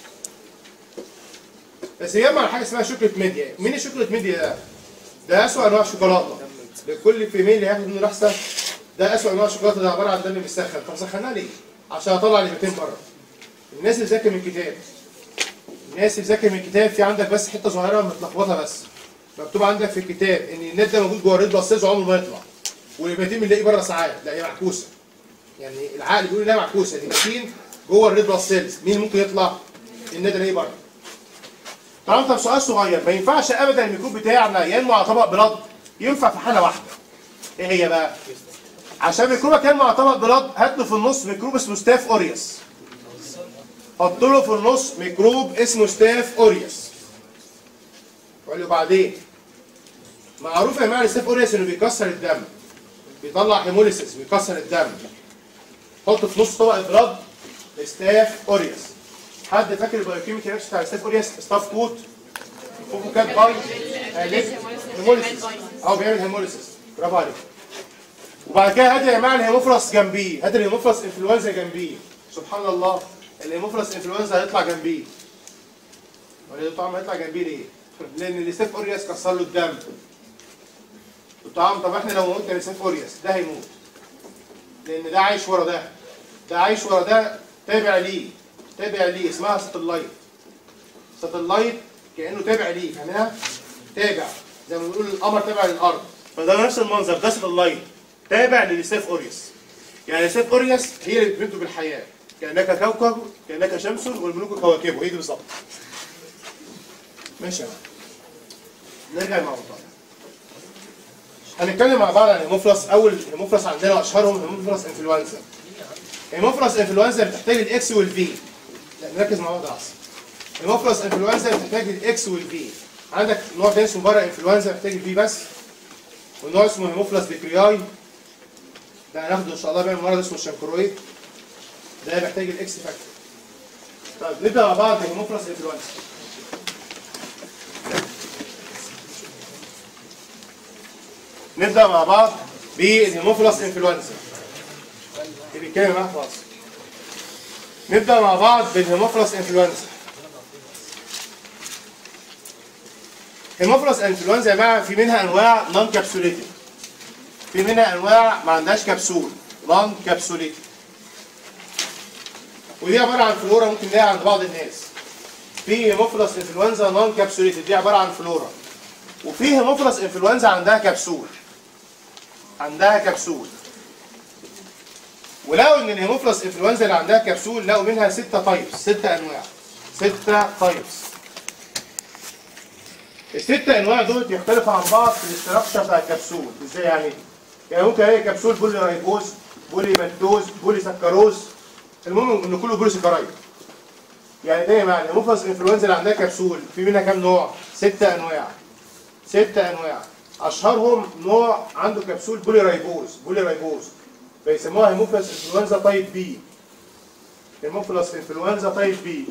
بس ينمو على حاجه اسمها شوكليت ميديا مين الشوكليت ميديا ده؟ ده اسوأ انواع الشوكولاته لكل فيميل اللي هياخد منه لحسه ده اسوأ انواع الشوكولاته ده عباره عن دم مسخن طب سخناه ليه؟ عشان اطلع ليمتين بره الناس اللي ذاكر من الكتاب الناس اللي ذاكر من الكتاب في عندك بس حته صغيره متلخبطه بس مكتوب عندك في الكتاب ان النت ده موجود جوه الريد بلاد سيلز عمره ما يطلع والهيباتين بنلاقيه بره ساعات لا هي معكوسه يعني العقل بيقول انها معكوسه الهيباتين جوه الريد بلاد سيلز مين ممكن يطلع؟ النت ده بره طبعا طب سؤال صغير ما ينفعش ابدا الميكروب بتاعنا ينمو على طبق بلاد ينفع في حاله واحده ايه هي بقى؟ عشان ميكروبك ينمو على طبق بلاد هات له في النص ميكروب اسمه ستاف اوريوس حط له في النص ميكروب اسمه ستاف اوريوس قول له بعدين معروف يا جماعه الستاف اوريوس انه بيكسر الدم بيطلع هيموليسيس بيكسر الدم حط في نص طبق بلاد ستاف اوريوس حد فاكر البايوكيميكال رياكشن بتاع الستاف اوريوس ستاف كوت فوقه كام باي هيموليسيس اه بيعمل هيموليسيس برافو عليك وبعد كده هات يا جماعه الهيموفرس جنبيه هات الهيموفرس انفلونزا جنبيه سبحان الله الهيموفرس انفلونزا هيطلع جنبيه ولا طبعا هيطلع جنبيه ليه؟ لان الاستاف اورياس كسر له الدم طبعا طب احنا لو موتنا الاستاف اورياس ده هيموت لان ده عايش ورا ده ده عايش ورا ده تابع ليه تابع ليه اسمها ساتلايت ساتلايت كانه تابع ليه فاهمها؟ تابع زي ما بنقول القمر تابع للارض فده نفس المنظر ده ساتلايت تابع للستاف اوريوس يعني الستاف اوريوس هي اللي بتمده بالحياه كانك كوكب كانك شمس والملوك كواكبه هي دي بالظبط ماشي يا جماعه نرجع للموضوع هنتكلم مع بعض عن الهيموفلس اول هيموفلس عندنا اشهرهم هيموفلس انفلونزا هيموفلس انفلونزا بتحتاج الاكس والفي لا نركز مع بعض احسن هيموفلس انفلونزا بتحتاج الاكس والفي عندك نوع تاني اسمه بره انفلونزا بيحتاج الفي بس ونوع اسمه هيموفلس بكرياي ده هناخده ان شاء الله بيعمل مرض اسمه الشنكرويد ده بيحتاج الاكس فاكتور طيب نبدا مع بعض هيموفلس انفلونزا نبدا مع بعض بالهيموفلس انفلونزا اللي بيتكلم معاك خلاص نبدا مع بعض بالهيموفلس انفلونزا هيموفلس انفلونزا يا جماعه في منها انواع نون كابسوليتد في منها انواع ما عندهاش كبسول نون كابسوليتد ودي عباره عن فلورا ممكن نلاقيها عند بعض الناس في هيموفلس انفلونزا نون كابسوليتد دي عباره عن فلورا وفي هيموفلس انفلونزا عندها كبسول عندها كبسول ولقوا ان الهيموفلس انفلونزا اللي عندها كبسول لقوا منها ستة تايبس ستة انواع ستة تايبس الستة انواع دول يختلفوا عن بعض في الاستراكشر بتاع الكبسول ازاي يعني؟ يعني ممكن الاقي كبسول بولي رايبوز بولي مالتوز بولي سكروز المهم ان كله بولي سكرايد يعني ده معنى الهيموفلس انفلونزا اللي عندها كبسول في منها كام نوع؟ ستة انواع ستة انواع اشهرهم نوع عنده كبسول بولي رايبوز بولي رايبوز فيسموها هيموفلس انفلونزا تايب بي هيموفلس انفلونزا تايب بي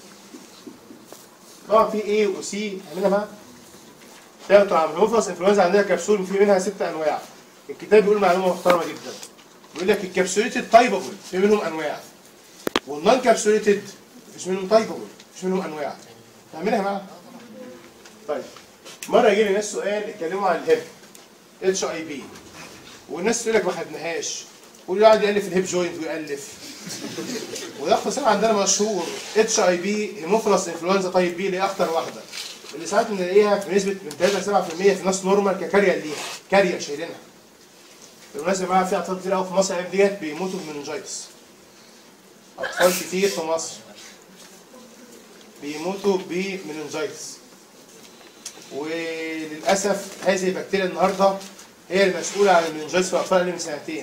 طبعا في ايه وسي عاملينها بقى تاخدوا عن هيموفلس انفلونزا عندنا كبسول في منها ست انواع الكتاب بيقول معلومه محترمه جدا بيقول لك الكبسوليتد تايبابل في منهم انواع والنون كابسوليتد مفيش منهم تايبابل مفيش منهم انواع فاهمينها يا جماعه؟ طيب مره يجي لي ناس سؤال اتكلموا عن الهيب اتش اي بي والناس تقول لك ما خدناهاش واللي قاعد يالف الهيب جوينت ويالف وده اختصار عندنا مشهور اتش اي بي هيموفلس انفلونزا تايب بي اللي هي اخطر واحده اللي ساعات بنلاقيها في نسبه من 3 ل 7% في ناس نورمال ككارير ليها كارير شايلينها بالمناسبه يا جماعه في اطفال كتير قوي في مصر الايام ديت بيموتوا بمننجايتس اطفال كتير في مصر بيموتوا بمننجايتس وللاسف هذه البكتيريا النهارده هي المسؤوله عن المننجايتس في الاطفال اقل من سنتين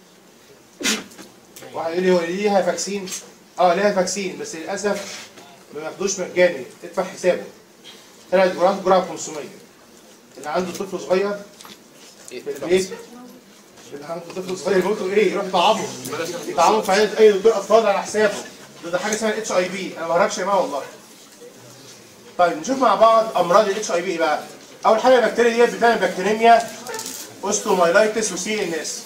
واحد يقول لي هو ليها فاكسين؟ اه ليها فاكسين بس للاسف ما بياخدوش مجاني ادفع حسابه ثلاث جرعات جرعه ب 500 اللي عنده طفل صغير في البيت عنده طفل صغير يموت ايه يروح يطعمه يطعمه في عياده اي دكتور اطفال على حسابه ده, ده حاجه اسمها الاتش اي بي انا ما بهرجش يا جماعه والله طيب نشوف مع بعض امراض الاتش اي بي ايه بقى اول حاجه البكتيريا ديت بتعمل بكتيريميا اوستومايلايتس وسي ان اس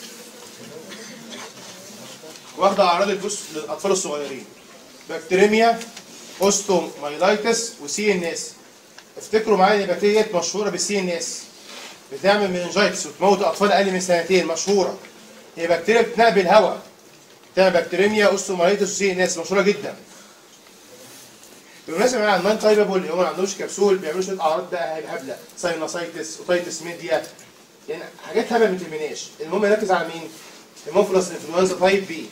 واخده اعراض البوس للاطفال الصغيرين بكتيريميا اوستومايلايتس وسي ان اس افتكروا معايا ان البكتيريا ديت مشهوره بالسي ان اس بتعمل مننجايتس وتموت اطفال اقل من سنتين مشهوره هي بكتيريا بتتنقل بالهواء بتعمل بكتيريميا اوستومايلايتس وسي ان اس مشهوره جدا بالمناسبه يا جماعه النون تايبابل اللي هم ما عندهمش كبسول بيعملوا شويه اعراض بقى هبله ساينوسايتس اوتايتس ميديا يعني حاجات هبله ما تهمناش المهم نركز على مين؟ الموفلس انفلونزا تايب بي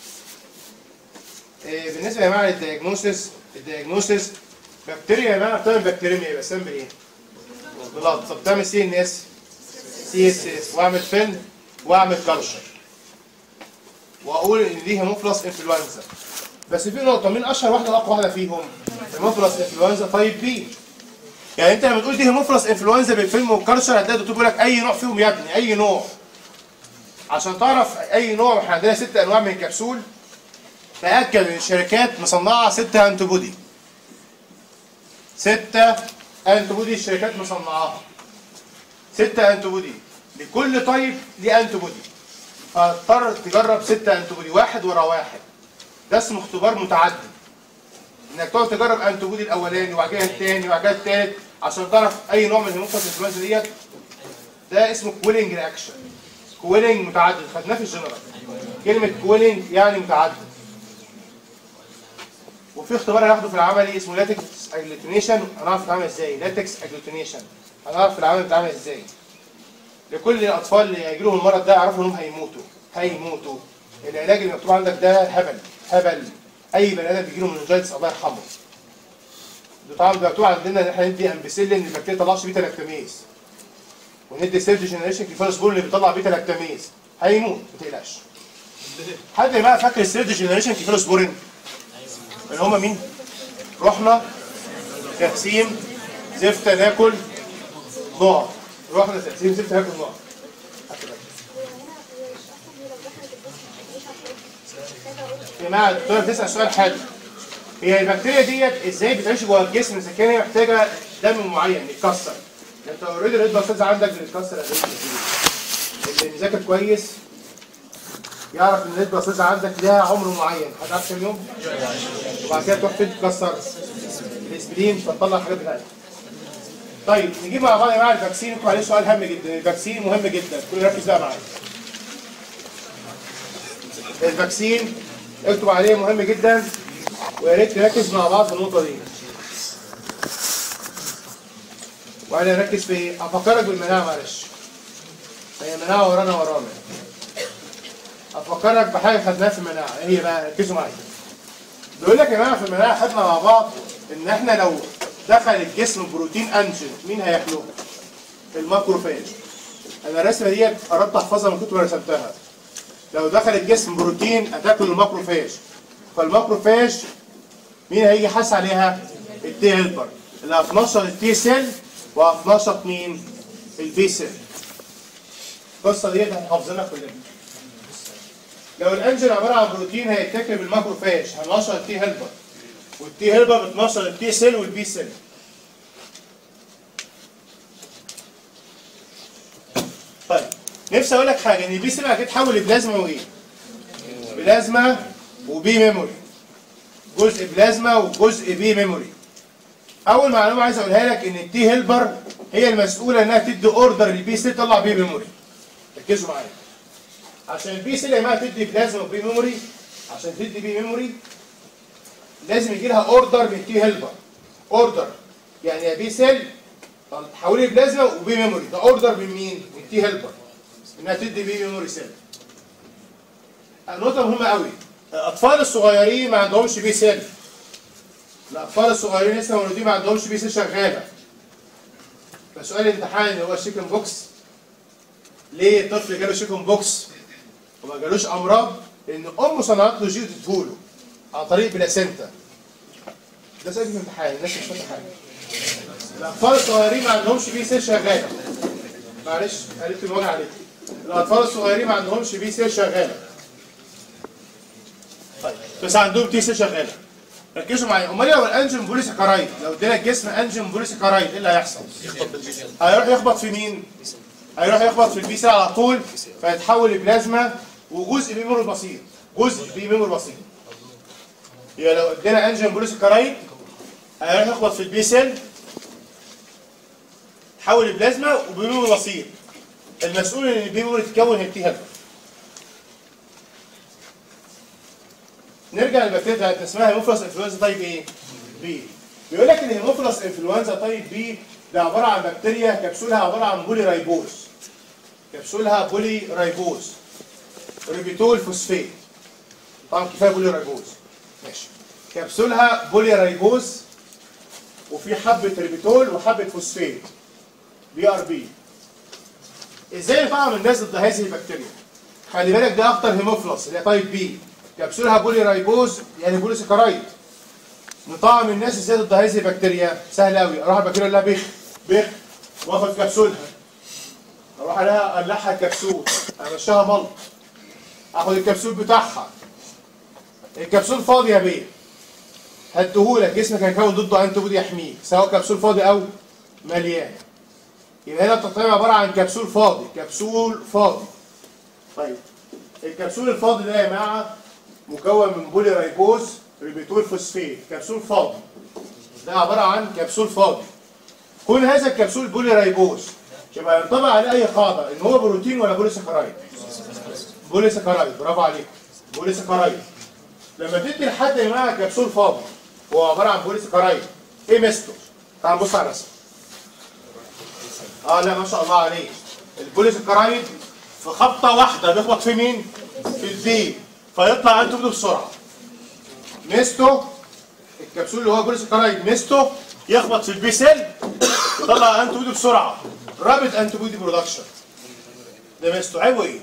إيه بالنسبه يا جماعه للدياجنوسيس الدياجنوسيس بكتيريا يا جماعه بتعمل بكتيريميا يبقى سامبل ايه؟ بلاد طب بتعمل سي ان اس سي اس اس واعمل فيلم واعمل كلشر واقول ان دي هيموفلس انفلونزا بس في نقطه مين اشهر واحده واقوى واحده فيهم؟ هيموفلس انفلونزا تايب بي يعني انت لما تقول دي هيموفلس انفلونزا بالفيلم والكلشر هتلاقي الدكتور بيقول لك اي نوع فيهم يا ابني اي نوع عشان تعرف اي نوع احنا عندنا ست انواع من الكبسول تاكد ان الشركات مصنعه ستة انتي بودي ستة انتي بودي الشركات مصنعاها ستة انتي بودي لكل طيب ليه انتي بودي فاضطر تجرب ستة انتي بودي واحد ورا واحد ده اسمه اختبار متعدد انك تقعد تجرب انتي بودي الاولاني وبعد كده الثاني وبعد كده الثالث عشان تعرف اي نوع من الهيموفيلس انفلونزا ديت ده اسمه كويلنج رياكشن كويلنج متعدد خدناه في الجنرال كلمة كويلنج يعني متعدد وفي اختبار هناخده في العملي اسمه لاتكس اجلوتينيشن هنعرف نتعامل ازاي لاتكس اجلوتينيشن هنعرف في العمل بتتعامل ازاي لكل الاطفال اللي هيجي لهم المرض ده يعرفوا انهم هيموتوا هيموتوا العلاج اللي مكتوب عندك ده هبل هبل اي بني ادم بيجي له مننجايتس الله يرحمه ده طبعا بيبقى مكتوب عندنا ان احنا ندي امبيسيلين اللي البكتيريا ما تطلعش بيتا لاكتاميز وندي سيرج جنريشن كيفالوسبول اللي بيطلع بيتا لاكتاميز هيموت ما تقلقش حد بقى فاكر السيرج جنريشن كيفالوسبورين اللي هم مين؟ رحنا تقسيم زفت ناكل نقع رحنا تقسيم زفت ناكل نقع يا جماعه الدكتوره بتسال سؤال حلو هي البكتيريا ديت ازاي بتعيش جوه الجسم اذا كان هي محتاجه دم معين يتكسر انت اوريدي الريد بلاد عندك بتتكسر قد ايه اللي مذاكر كويس يعرف ان الريد بلاد عندك لها عمر معين هتعرف كام يوم وبعد كده تروح فين تكسر الاسبرين فتطلع الحاجات بتاعتك طيب نجيب مع بعض يا جماعه الفاكسين انتوا عليه سؤال هام جدا الفاكسين مهم جدا كل ركز بقى معايا الفاكسين اكتب عليه مهم جدا ويا ريت نركز مع بعض في النقطه دي وانا نركز في ايه؟ افكرك بالمناعه معلش هي المناعه ورانا ورانا افكرك بحاجه خدناها في المناعه ايه هي بقى ركزوا معايا بيقول لك يا جماعه في المناعه خدنا مع بعض ان احنا لو دخل الجسم بروتين انجن مين هياكله؟ الماكروفاج انا الرسمه ديت قربت احفظها من كتب ما رسمتها لو دخل الجسم بروتين هتاكل الماكروفاج فالماكروفاج مين هيجي حاس عليها؟ التي هيلبر اللي هتنشط التي سيل وهتنشط مين؟ البي سيل القصه ديت هنحافظينها كلنا لو الانجن عباره عن بروتين هيتاكل بالماكروفاج هننشط التي هيلبر والتي هيلبر بتنشط التي سيل والبي سيل طيب نفسي اقول لك حاجه ان البي سيل هتتحول لبلازما وايه؟ بلازما وبي ميموري جزء بلازما وجزء بي ميموري اول معلومه عايز اقولها لك ان التي هيلبر هي المسؤوله انها تدي اوردر للبي سيل تطلع بي ميموري ركزوا معايا عشان البي سيل يا جماعه تدي بلازما وبي ميموري عشان تدي بي ميموري لازم يجي لها اوردر من التي هيلبر اوردر يعني يا بي سيل تحولي بلازما وبي ميموري ده اوردر من مين؟ من التي هيلبر انها تدي بي ميموري سيل نقطة مهمة قوي الأطفال الصغيرين ما عندهمش بي سيل الأطفال الصغيرين لسه مولودين ما عندهمش بي سيل شغالة فسؤال الامتحان اللي هو الشيكن بوكس ليه الطفل جاله شيكن بوكس وما جالوش أمراض؟ لأن أمه صنعت له جيو تديهوله عن طريق بلاسينتا ده سؤال في الامتحان الناس مش فاهمة حاجة الأطفال الصغيرين ما عندهمش بي سيل شغالة معلش قالت لي وجع عليك الاطفال الصغيرين ما عندهمش بي سيل شغاله طيب بس عندهم تي سيل شغاله ركزوا معايا امال لو الانجين بوليساكرايد لو ادينا الجسم انجين بوليساكرايد ايه اللي هيحصل؟ هيروح يخبط في مين؟ هيروح يخبط في البي سيل على طول فيتحول لبلازما وجزء بيه ميمور بسيط جزء بيه ميمور بسيط يبقى لو ادينا انجين بوليساكرايد هيروح يخبط في البي سيل تحول لبلازما وبيميمور بسيط المسؤول ان البيميمور تتكون هي التي هيلبر نرجع للبكتيريا بتاعتنا اسمها هيموفيلس انفلونزا تايب ايه؟ بي بيقول لك ان هيموفيلس انفلونزا تايب بي ده عباره عن بكتيريا كبسولها عباره عن بولي رايبوز كبسولها بولي رايبوز ريبيتول فوسفات طبعا كفايه بولي رايبوز ماشي كبسولها بولي رايبوز وفي حبه ريبيتول وحبه فوسفات بي ار بي ازاي نطعم الناس ضد هذه البكتيريا خلي بالك ده اخطر هيموفلس اللي هي تايب بي كبسولها بولي رايبوز يعني بولي سكرايد نطعم الناس ازاي ضد هذه البكتيريا سهل قوي اروح البكتيريا اقول لها بخ بخ واخد كبسولها اروح عليها اقلعها الكبسول امشيها ملط اخد الكبسول بتاعها الكبسول فاضي يا بيه هديهولك جسمك هيكون ضده انتي بودي يحميك سواء كبسول فاضي او مليان يبقى هنا التطعيم عباره عن كبسول فاضي كبسول فاضي طيب الكبسول الفاضي ده يا جماعه مكون من بولي رايبوز ريبيتول فوسفات كبسول فاضي ده عباره عن كبسول فاضي كون هذا الكبسول بولي رايبوز يبقى ينطبق عليه اي قاعده ان هو بروتين ولا بولي سكرايد بولي سكرايد برافو عليك بولي سكرايد لما تدي لحد يا جماعه كبسول فاضي هو عباره عن بولي سكرايد ايه ميزته؟ تعال نبص على الرسم اه لا ما شاء الله عليه البولي سكرايد في خبطه واحده بيخبط في مين؟ في البي فيطلع انتو بسرعه ميزته الكبسول اللي هو بولي سكرايد ميزته يخبط في البي سيل يطلع انتو بسرعه رابط انتو بودي برودكشن ده ميزته عيبه ايه؟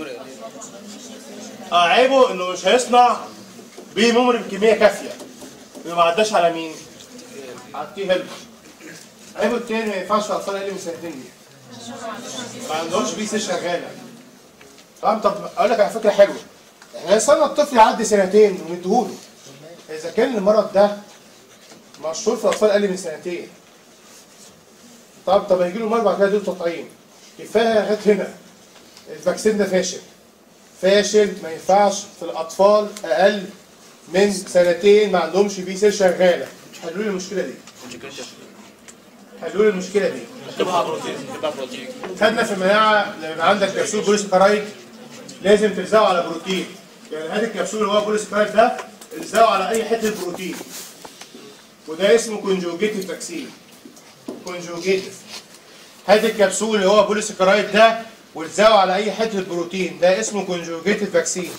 اه عيبه انه مش هيصنع بيه ميموري بكميه كافيه يبقى ما عداش على مين؟ على التي هيلب عيبه التاني ما ينفعش في اطفال اقل من سنتين دي ما عندهمش بي سي شغاله فاهم طب اقول لك على فكره حلوه احنا نستنى الطفل يعدي سنتين ونديهوله اذا كان المرض ده مشهور في اطفال اقل من سنتين طب طب هيجي له مرض بعد كده يديله تطعيم كفايه لغايه هنا الفاكسين ده فاشل فاشل ما ينفعش في الاطفال اقل من سنتين ما عندهمش بي سي شغاله حلوا لي المشكله دي حلوا لي المشكله دي تبقى بروتين تبقى بروتين خدنا في المناعه لما يبقى عندك كبسول بوليسكرايد لازم تلزقه على بروتين يعني هات الكبسول اللي هو بوليسكرايد ده الزقه على اي حته بروتين وده اسمه كونجوجيتيف فاكسين كونجوجيتيف هات الكبسول اللي هو بوليسكرايد ده والزقه على اي حته بروتين ده اسمه كونجوجيتيف فاكسين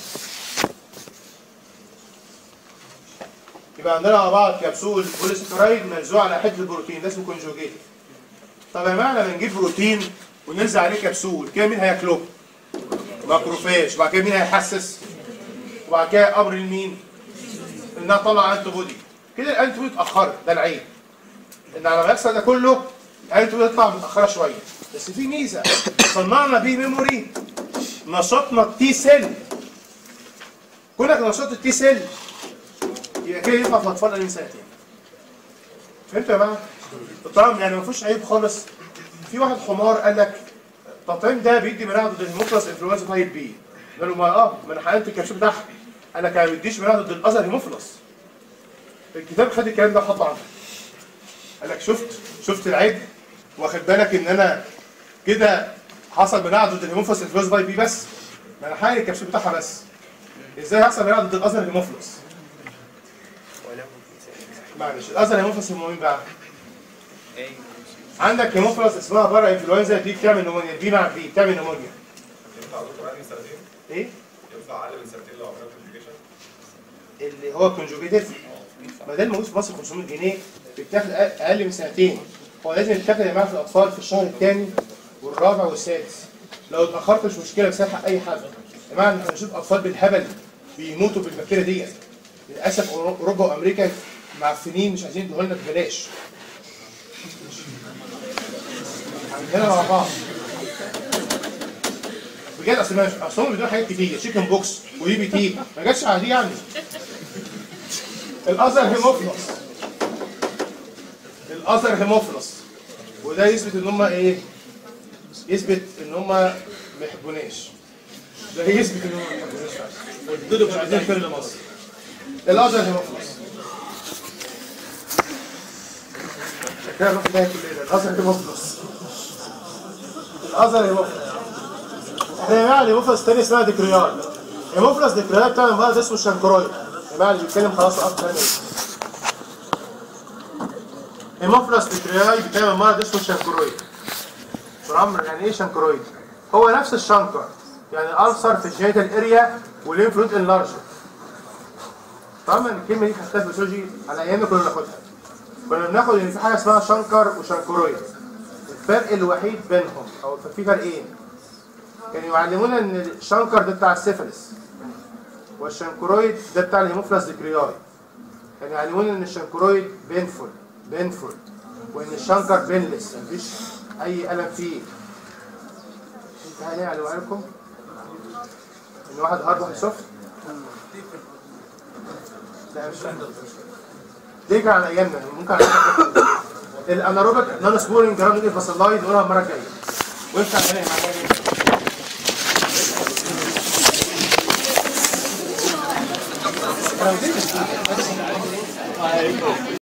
يبقى عندنا مع بعض كبسول بوليسكرايد ملزوق على حته البروتين ده اسمه كونجوجيتيف طب يا جماعه لما نجيب بروتين ونلزق عليه كبسول كده مين هياكله؟ ماكروفاج وبعد كده مين هيحسس؟ وبعد كده امر لمين؟ انها تطلع انتي بودي كده الانتي بودي اتاخرت ده العيب ان على ما يحصل ده كله الانتي بودي تطلع متاخره شويه بس في ميزه صنعنا بيه ميموري نشطنا التي سيل كونك نشطت التي سيل يبقى كده ينفع في الاطفال اقل من سنتين فهمتوا يا جماعه؟ الطعام يعني ما فيهوش عيب خالص في واحد حمار قال لك التطعيم ده بيدي مناعه ضد الهيموفيلس انفلونزا تايب بي قالوا ما اه ما انا حقنت الكبسول بتاعها قال لك ما بيديش مناعه ضد الاذر هيموفيلس الكتاب خد الكلام ده وحطه عنده قال لك شفت شفت العيب واخد بالك ان انا كده حصل مناعه ضد الهيموفيلس انفلونزا تايب بي بس ما انا حقن الكبسول بتاعها بس ازاي هيحصل مناعه ضد الاذر هيموفيلس معلش الاذر هيموفيلس هم مين بقى؟ عندك هيموفيلس اسمها بارا انفلونزا دي بتعمل نمونيا دي مع دي بتعمل نمونيا ينفع دكتور اقل من سنتين؟ ايه ينفع اقل من سنتين لو عملنا كومبليكيشن؟ اللي هو كونجوجيتيف ما ده الموجود في مصر 500 جنيه بيتاخد أقل- اقل من سنتين هو لازم يتاخد يا جماعه في الاطفال في الشهر الثاني والرابع والسادس لو اتاخرت مش مشكله بس هلحق اي حد يا جماعه احنا بنشوف اطفال بالهبل بيموتوا بالبكتيريا ديت للاسف أورو- اوروبا وامريكا معفنين مش عايزين يدوها لنا ببلاش عندنا مع بعض جت اصل ما- اصل هم بيدوا حاجات كتير شيكن بوكس ودي بي تي ما جاتش على دي يعني الاذر هيموفلس الاذر هيموفلس وده يثبت ان هم ايه؟ يثبت ان هم ما يحبوناش ده يثبت ان هم ما يحبوناش فعلا والدول مش عايزين كل مصر الاذر هيموفلس شكلها نروح ناكل ايه الاذر هيموفلس الاذر هيموفلس احنا يا جماعه الهيموفلس تاني اسمها ديكريال هيموفلس ديكريال بتعمل مرض اسمه الشنكرويد يا جماعه اللي بيتكلم خلاص اكتر مني هيموفلس ديكريال بتعمل مرض اسمه الشنكرويد برامر يعني ايه شنكرويد؟ هو نفس الشنكر يعني الالسر في الجينيتال اريا والليمف نود انلارجر طبعا الكلمه دي خدتها في الفسيولوجي على ايامنا كنا بناخدها كنا بناخد ان في حاجه اسمها شنكر وشنكرويد الفرق الوحيد بينهم او في فرقين كانوا يعلمونا ان الشنكر ده بتاع السيفلس والشنكرويد ده بتاع الهيموفلاس ديكرياي كانوا يعلمونا ان الشنكرويد بينفول بينفول وان الشنكر بينلس مفيش اي الم فيه انت هاني علموا لكم ان واحد هارد واحد سوفت لا مش فاهم دي كان على ايامنا ممكن على الاناروبيك نون سبورنج جراند فاسلايد نقولها المره الجايه وانت على هنا مع